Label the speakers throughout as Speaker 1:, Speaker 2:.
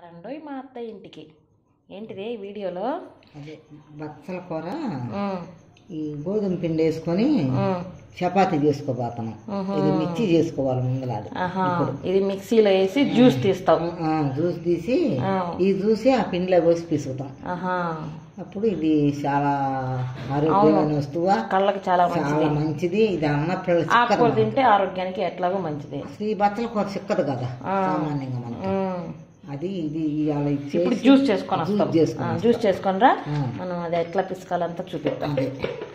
Speaker 1: రండోయ్ మా అత్తయ్య ఇంటికి ఏంటిది ఈ వీడియోలో
Speaker 2: అదే బచ్చల కూర
Speaker 1: ఉమ్,
Speaker 2: ఈ గోధుమ పిండి వేసుకొని
Speaker 1: ఉమ్,
Speaker 2: చపాతీ చేసుకోబోతాను
Speaker 1: మ్హూ.
Speaker 2: ఇది మిర్చి చేసుకోవాలి ముందలాడు
Speaker 1: ఆహా ఇది మిక్సీలో వేసి జ్యూస్ తీస్తాం
Speaker 2: జ్యూస్ తీసి
Speaker 1: ఆ.
Speaker 2: ఈ జ్యూసి ఆ పిండిలో పోసి పిసుకుతాం
Speaker 1: ఆహా
Speaker 2: అప్పుడు ఇది చాలా ఆరోగ్యమైన వస్తువా
Speaker 1: కళ్ళకి చాలా
Speaker 2: చాలా
Speaker 1: మంచిది
Speaker 2: మంచిది ఇది అన్న పిల్లలు
Speaker 1: ఆకుకూర
Speaker 2: చిక్కదు
Speaker 1: తింటే ఆరోగ్యానికి ఎట్లాగో మంచిది
Speaker 2: అసలు ఈ బచ్చల కూర చిక్కదు కదా
Speaker 1: ఆ.
Speaker 2: సామాన్యంగా మనకి
Speaker 1: ఉమ్,
Speaker 2: అది ఇది ఇవాళ ఇది
Speaker 1: ఇప్పుడు
Speaker 2: చేసి
Speaker 1: జ్యూస్ చేసుకొని
Speaker 2: జ్యూస్
Speaker 1: వస్తాం
Speaker 2: చేసుకొని
Speaker 1: ఆ, జ్యూస్ చేసుకొని రా
Speaker 2: ఆ.
Speaker 1: మనం అది ఎట్లా పిసకాలంతా చూపిద్దాం
Speaker 2: అదే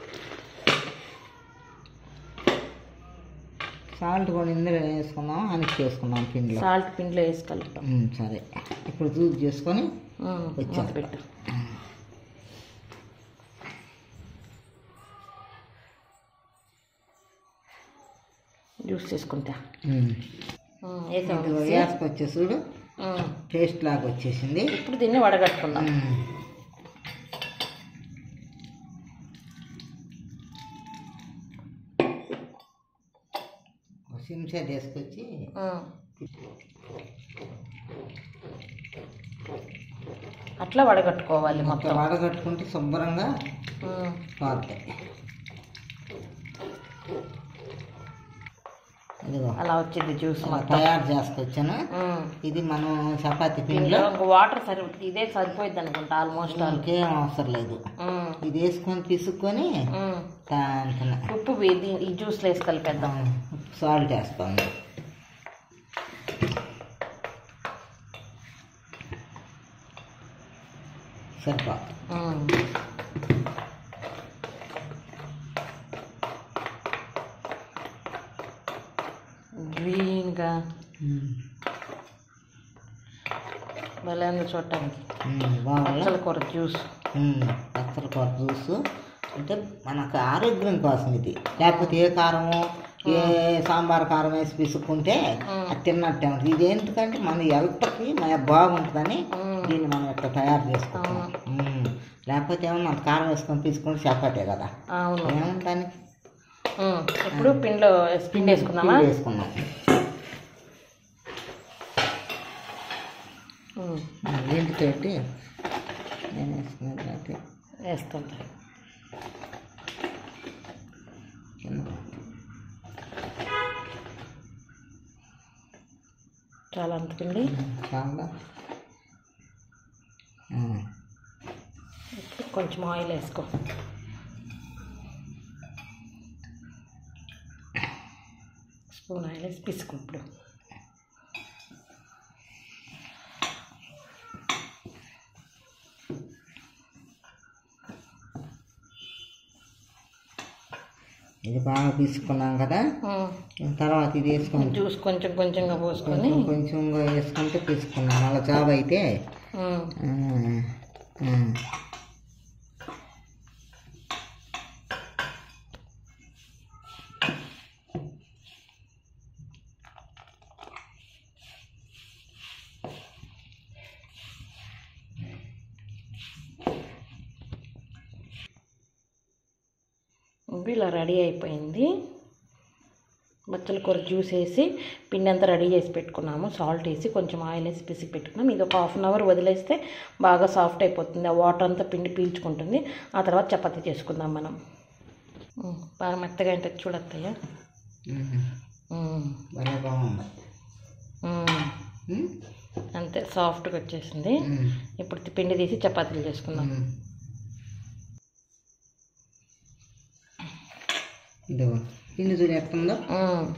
Speaker 2: సాల్ట్ కూడా ఇందులో వేసుకున్నాం అనికి చేసుకున్నాం పిండిలో
Speaker 1: సాల్ట్ పిండిలో వేసి కలుపుతాం
Speaker 2: ఉమ్, సరే ఇప్పుడు జ్యూస్ చేసుకొని
Speaker 1: ఉమ్,
Speaker 2: వచ్చాక.
Speaker 1: మూత పెట్టు జ్యూస్ చేసుకుంటా
Speaker 2: ఉమ్.
Speaker 1: ఉమ్, వేసాం
Speaker 2: ఇదిగో
Speaker 1: మిక్సీ.
Speaker 2: వేసుకొచ్చే చూడు
Speaker 1: ఉమ్,
Speaker 2: పేస్ట్ లాగా వచ్చేసింది
Speaker 1: ఇప్పుడు దీన్ని వడగట్టుకుందాం
Speaker 2: ఉమ్. ఒక చెంచా తీసుకొచ్చి
Speaker 1: ఉమ్. అట్లా వడగట్టుకోవాలి
Speaker 2: మొత్తం
Speaker 1: మొత్తం
Speaker 2: వడగట్టుకుంటే శుభ్రంగా
Speaker 1: ఉమ్,
Speaker 2: పోతాయి ఇదిగో
Speaker 1: అలా వచ్చింది జ్యూస్
Speaker 2: ఇలా
Speaker 1: మొత్తం
Speaker 2: తయారు చేసుకొచ్చాను
Speaker 1: ఉమ్.
Speaker 2: ఇది మనం చపాతీ పిండిలో
Speaker 1: దీనిలో ఇంక వాటర్ సరి ఇదే సరిపోయింది అనుకుంటా ఆల్మోస్ట్ ఆల్
Speaker 2: ఇంకేం అవసరం లేదు
Speaker 1: ఉమ్,
Speaker 2: ఇది వేసుకొని పిసుక్కొని
Speaker 1: ఉమ్.
Speaker 2: తాంతన
Speaker 1: ఉప్పు వే- దీ- ఈ జ్యూస్లో వేసి కలిపేద్దాం
Speaker 2: సాల్ట్ వేస్తాను సరిపోతుంది
Speaker 1: ఉమ్. గ్రీన్గా భలే ఉంది చూడటానికి
Speaker 2: బాగా
Speaker 1: పచ్చల కూర జ్యూస్
Speaker 2: పచ్చల కూర జ్యూస్ అంటే మనకు ఆరోగ్యం కోసం ఇది లేకపోతే ఏ కారము ఏ సాంబార్ కారం వేసి పిసుక్కుంటే అది తిన్నట్టే ఉంటుంది ఇది ఎందుకంటే మన హెల్త్కి మన బాగుంటుందని దీన్ని మనం ఇట్లా తయారు చేసుకుంటాం ఉమ్. లేకపోతే ఏమో మన కారం వేసుకొని పిసుకుంటే చపాతే కదా
Speaker 1: అవును
Speaker 2: ఏముంది దానికి
Speaker 1: ఉమ్. ఇప్పుడు పిండిలో వేసి- పిండి వేసుకుందామా
Speaker 2: పిండి వేసుకున్నాం
Speaker 1: ఉమ్.
Speaker 2: దీంతోటి నేను వేసుకున్నట్లయితే
Speaker 1: వేస్తుంటా
Speaker 2: కింద
Speaker 1: చాలా అంత పిండి
Speaker 2: చాలా
Speaker 1: ఇప్పుడు కొంచెం ఆయిల్ వేసుకో స్పూన్ ఆయిల్ వేసి పిసుకు ఇప్పుడు
Speaker 2: ఇది బాగా తీసుకున్నాం కదా
Speaker 1: ఉమ్.
Speaker 2: తర్వాత ఇది వేసుకొని
Speaker 1: జ్యూస్ కొంచెం కొంచెంగా పోసుకొని
Speaker 2: కొంచెం కొంచెంగా వేసుకుంటే తీసుకున్నాం మళ్ళీ జాబ్ అయితే
Speaker 1: ఉమ్.
Speaker 2: ఆ, ఆ.
Speaker 1: ఇవి ఇలా రెడీ అయిపోయింది బచ్చల కూర జ్యూస్ వేసి పిండి అంతా రెడీ చేసి పెట్టుకున్నాము సాల్ట్ వేసి కొంచెం ఆయిల్ వేసి పిసికి పెట్టుకున్నాము ఇది ఒక హాఫ్ అన్ అవర్ వదిలేస్తే బాగా సాఫ్ట్ అయిపోతుంది ఆ వాటర్ అంతా పిండి పీల్చుకుంటుంది ఆ తర్వాత చపాతీ చేసుకుందాం మనం ఉమ్, బాగా మెత్తగా అంటే చూడత్తయ్య
Speaker 2: ఉమ్. భలే బాగుంది ఉమ్?
Speaker 1: అంతే సాఫ్ట్గా వచ్చేసింది
Speaker 2: ఉమ్.
Speaker 1: ఇప్పుడు పిండి తీసి చపాతీలు చేసుకుందాం
Speaker 2: ఉమ్. ఇదిగో పిండి చూడు ఎట్టుందో
Speaker 1: ఉమ్.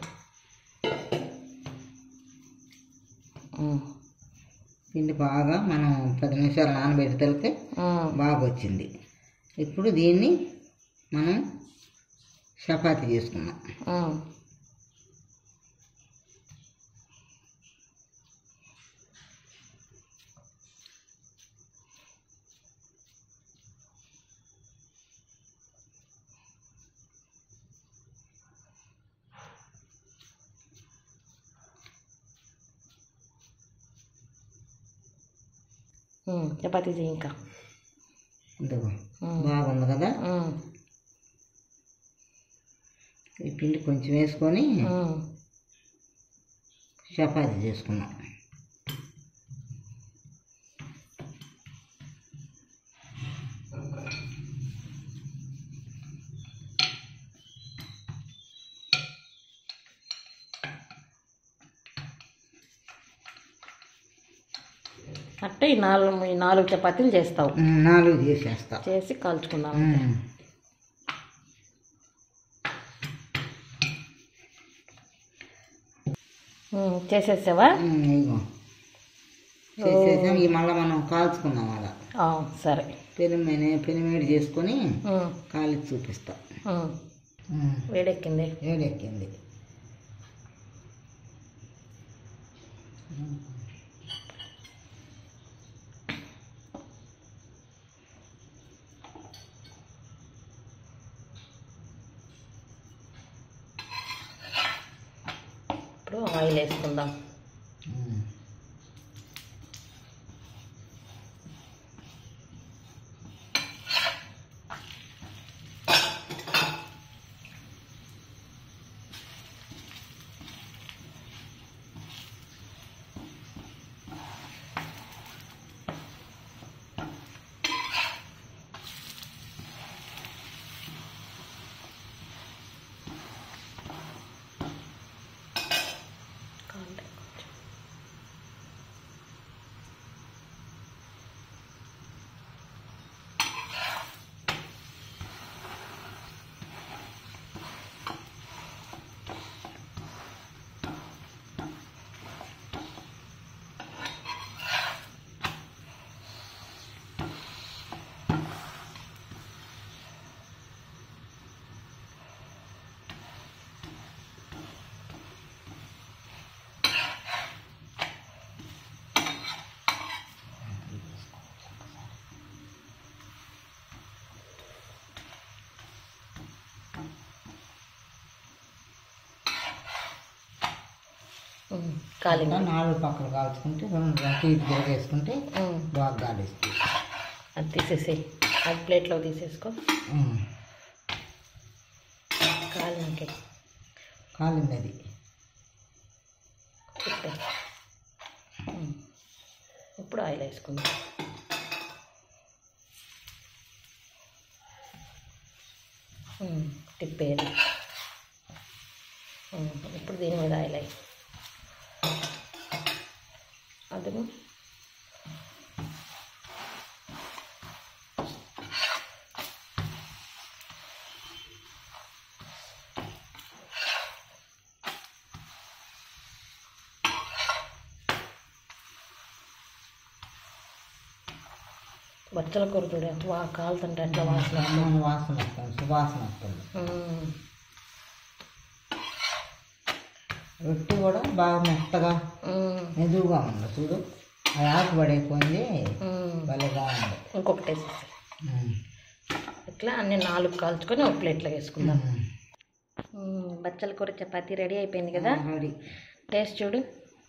Speaker 1: ఉమ్.
Speaker 2: పిండి బాగా మనం పది నిమిషాలు నానబెట్టి తెలితే
Speaker 1: ఉమ్.
Speaker 2: బాగా వచ్చింది ఇప్పుడు దీన్ని మనం చపాతీ చేసుకున్నాం
Speaker 1: ఉమ్. ఉమ్, చపాతీ చేయి ఇంకా
Speaker 2: ఇదిగో
Speaker 1: ఉమ్.
Speaker 2: బాగుంది కదా
Speaker 1: ఉమ్.
Speaker 2: ఈ పిండి కొంచెం వేసుకొని
Speaker 1: ఉమ్.
Speaker 2: చపాతీ చేసుకున్నాం
Speaker 1: అట్టే ఈ నాలుగు ఈ నాలుగు చపాతీలు చేస్తావు
Speaker 2: ఉమ్, నాలుగు చేసేస్తా
Speaker 1: చేసి కాల్చుకుందాం
Speaker 2: ఉమ్.
Speaker 1: ఉమ్, చేసేసావా
Speaker 2: ఉమ్, ఇదిగో చేసేసాం ఈ మళ్ళీ మనం కాల్చుకుందాం అలా
Speaker 1: ఆ, సరే
Speaker 2: పెనుమేనే పెనుమేడి చేసుకొని
Speaker 1: ఉమ్,
Speaker 2: కాలి చూపిస్తా
Speaker 1: ఉమ్,
Speaker 2: ఉమ్,
Speaker 1: వేడెక్కింది
Speaker 2: వేడెక్కింది
Speaker 1: ఇప్పుడు ఆయిల్ వేసుకుందాం
Speaker 2: ఉమ్.
Speaker 1: ఉమ్, కాలింది
Speaker 2: ఇంకా నాలుగు పక్కలు కాల్చుకుంటే రెండు అటు ఇటు తిరగేసుకుంటే
Speaker 1: ఉమ్,
Speaker 2: బాగా గాలిస్తుంది
Speaker 1: అది తీసేసి అది ప్లేట్లో తీసేసుకో
Speaker 2: ఉమ్.
Speaker 1: కాలినాకే
Speaker 2: కాలింది అది
Speaker 1: తిప్పే ఉమ్. ఇప్పుడు ఆయిల్ వేసుకుందాం ఉమ్, తిప్పేది ఉమ్, ఇప్పుడు దీని మీద ఆయిల్ వేయి అది బచ్చల కూర చూడు ఎంత బాగా కాలుతుంటే అట్లా వాసన వస్తుంది.
Speaker 2: మన వాసన వస్తుంది సువాసన వస్తుంది
Speaker 1: ఉమ్,
Speaker 2: రొట్టె కూడా బాగా మెత్తగా
Speaker 1: ఉమ్,
Speaker 2: మెదువుగా ఉంది చూడు అది ఆకు పడైపోయింది
Speaker 1: ఉమ్.
Speaker 2: భలేగా ఉంది
Speaker 1: ఇంకొకటి వేసేసి
Speaker 2: ఉమ్.
Speaker 1: ఇట్లా అన్ని నాలుగు కాల్చుకొని ఒక ప్లేట్లో వేసుకుందాం
Speaker 2: ఉమ్.
Speaker 1: ఉమ్, బచ్చల కూర చపాతీ రెడీ అయిపోయింది కదా
Speaker 2: రెడీ
Speaker 1: టేస్ట్ చూడు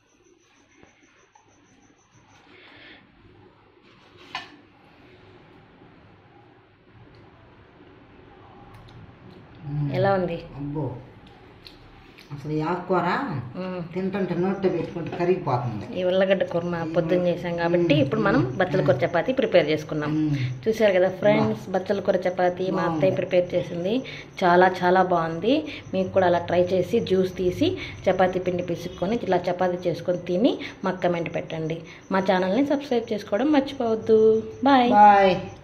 Speaker 2: ఉమ్.
Speaker 1: ఎలా ఉంది
Speaker 2: అబ్బో అసలు ఈ ఆకుకూర
Speaker 1: ఉమ్,
Speaker 2: తింటుంటే నోట్లో పెట్టుకుంటే కరిగిపోతుంది
Speaker 1: ఈ ఉల్లగడ్డ కుర్మ పొద్దున్న చేసాం కాబట్టి ఇప్పుడు మనం బచ్చల కూర చపాతీ ప్రిపేర్ చేసుకున్నాం
Speaker 2: ఉమ్.
Speaker 1: చూశారు కదా ఫ్రెండ్స్ బచ్చల కూర చపాతీ మా అత్తయ్య ప్రిపేర్ చేసింది చాలా చాలా బాగుంది మీకు కూడా అలా ట్రై చేసి జ్యూస్ తీసి చపాతీ పిండి పిసుక్కొని ఇలా చపాతీ చేసుకొని తిని మాకు కమెంట్ పెట్టండి మా ఛానల్ని సబ్స్క్రైబ్ చేసుకోవడం మర్చిపోవద్దు బాయ్
Speaker 2: బాయ్